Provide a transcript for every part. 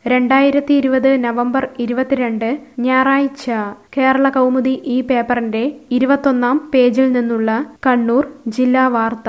രണ്ടായിരത്തി ഇരുപത് നവംബർ ഇരുപത്തിരണ്ട് ഞായറാഴ്ച കേരള കൗമുദി ഈ പേപ്പറിന്റെ ഇരുപത്തൊന്നാം പേജിൽ നിന്നുള്ള കണ്ണൂർ ജില്ലാ വാർത്ത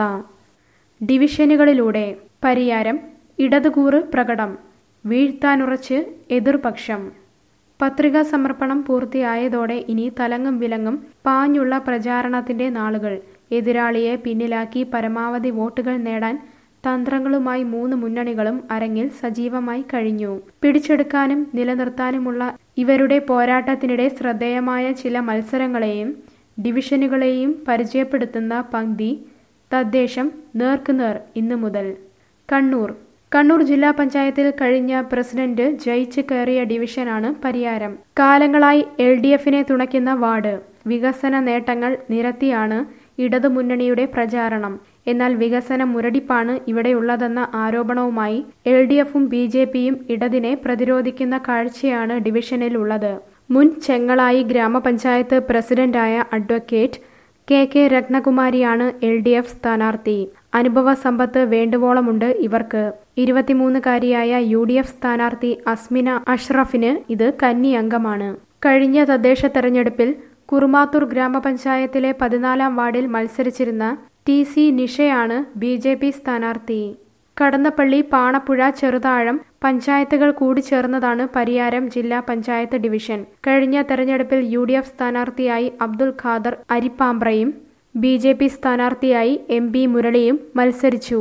ഡിവിഷനുകളിലൂടെ പരിയാരം ഇടതുകൂറ് പ്രകടം വീഴ്ത്താനുറച്ച് എതിർപക്ഷം പത്രികാ സമർപ്പണം പൂർത്തിയായതോടെ ഇനി തലങ്ങും വിലങ്ങും പാഞ്ഞുള്ള പ്രചാരണത്തിന്റെ നാളുകൾ എതിരാളിയെ പിന്നിലാക്കി പരമാവധി വോട്ടുകൾ നേടാൻ തന്ത്രങ്ങളുമായി മൂന്ന് മുന്നണികളും അരങ്ങിൽ സജീവമായി കഴിഞ്ഞു പിടിച്ചെടുക്കാനും നിലനിർത്താനുമുള്ള ഇവരുടെ പോരാട്ടത്തിനിടെ ശ്രദ്ധേയമായ ചില മത്സരങ്ങളെയും ഡിവിഷനുകളെയും പരിചയപ്പെടുത്തുന്ന പങ്ക്തി തദ്ദേശം നേർക്കുനേർ ഇന്നു മുതൽ കണ്ണൂർ കണ്ണൂർ ജില്ലാ പഞ്ചായത്തിൽ കഴിഞ്ഞ പ്രസിഡന്റ് ജയിച്ച് കയറിയ ഡിവിഷനാണ് പരിയാരം കാലങ്ങളായി എൽ ഡി എഫിനെ തുണയ്ക്കുന്ന വാർഡ് വികസന നേട്ടങ്ങൾ നിരത്തിയാണ് ഇടതുമുന്നണിയുടെ പ്രചാരണം എന്നാൽ വികസന മുരടിപ്പാണ് ഇവിടെയുള്ളതെന്ന ആരോപണവുമായി എൽ ഡി എഫും ബി ജെ പിയും ഇടതിനെ പ്രതിരോധിക്കുന്ന കാഴ്ചയാണ് ഡിവിഷനിലുള്ളത് മുൻ ചെങ്ങളായി ഗ്രാമപഞ്ചായത്ത് പ്രസിഡന്റായ അഡ്വക്കേറ്റ് കെ കെ രത്നകുമാരിയാണ് എൽ ഡി എഫ് സ്ഥാനാർത്ഥി അനുഭവ സമ്പത്ത് വേണ്ടുവോളമുണ്ട് ഇവർക്ക് ഇരുപത്തിമൂന്നുകാരിയായ യു ഡി എഫ് സ്ഥാനാർത്ഥി അസ്മിന അഷ്റഫിന് ഇത് കന്നി അംഗമാണ് കഴിഞ്ഞ തദ്ദേശ തെരഞ്ഞെടുപ്പിൽ കുറുമാത്തൂർ ഗ്രാമപഞ്ചായത്തിലെ പതിനാലാം വാർഡിൽ മത്സരിച്ചിരുന്ന ടി സി നിഷയാണ് ബി ജെ പി സ്ഥാനാർത്ഥി കടന്നപ്പള്ളി പാണപ്പുഴ ചെറുതാഴം പഞ്ചായത്തുകൾ കൂടി ചേർന്നതാണ് പരിയാരം ജില്ലാ പഞ്ചായത്ത് ഡിവിഷൻ കഴിഞ്ഞ തെരഞ്ഞെടുപ്പിൽ യു ഡി എഫ് സ്ഥാനാർത്ഥിയായി അബ്ദുൽ ഖാദർ അരിപ്പാമ്പ്രയും ബി ജെ പി സ്ഥാനാർത്ഥിയായി എം പി മുരളിയും മത്സരിച്ചു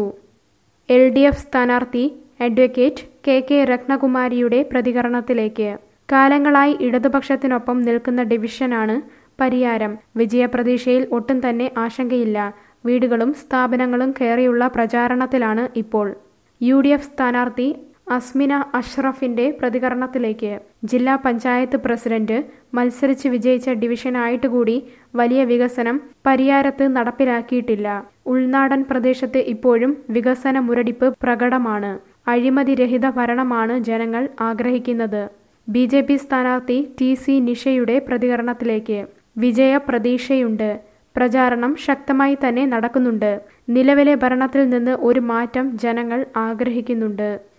എൽ ഡി എഫ് സ്ഥാനാർത്ഥി അഡ്വക്കേറ്റ് കെ കെ രത്നകുമാരിയുടെ പ്രതികരണത്തിലേക്ക് കാലങ്ങളായി ഇടതുപക്ഷത്തിനൊപ്പം നിൽക്കുന്ന ഡിവിഷനാണ് പരിയാരം വിജയപ്രതീക്ഷയിൽ ഒട്ടും തന്നെ ആശങ്കയില്ല വീടുകളും സ്ഥാപനങ്ങളും കയറിയുള്ള പ്രചാരണത്തിലാണ് ഇപ്പോൾ യു ഡി എഫ് സ്ഥാനാർത്ഥി അസ്മിന അഷ്റഫിന്റെ പ്രതികരണത്തിലേക്ക് ജില്ലാ പഞ്ചായത്ത് പ്രസിഡന്റ് മത്സരിച്ച് വിജയിച്ച ഡിവിഷനായിട്ട് കൂടി വലിയ വികസനം പരിയാരത്ത് നടപ്പിലാക്കിയിട്ടില്ല ഉൾനാടൻ പ്രദേശത്ത് ഇപ്പോഴും വികസന മുരടിപ്പ് പ്രകടമാണ് അഴിമതിരഹിത ഭരണമാണ് ജനങ്ങൾ ആഗ്രഹിക്കുന്നത് ബി ജെ പി സ്ഥാനാർത്ഥി ടി സി നിഷയുടെ പ്രതികരണത്തിലേക്ക് വിജയ പ്രതീക്ഷയുണ്ട് പ്രചാരണം ശക്തമായി തന്നെ നടക്കുന്നുണ്ട് നിലവിലെ ഭരണത്തിൽ നിന്ന് ഒരു മാറ്റം ജനങ്ങൾ ആഗ്രഹിക്കുന്നുണ്ട്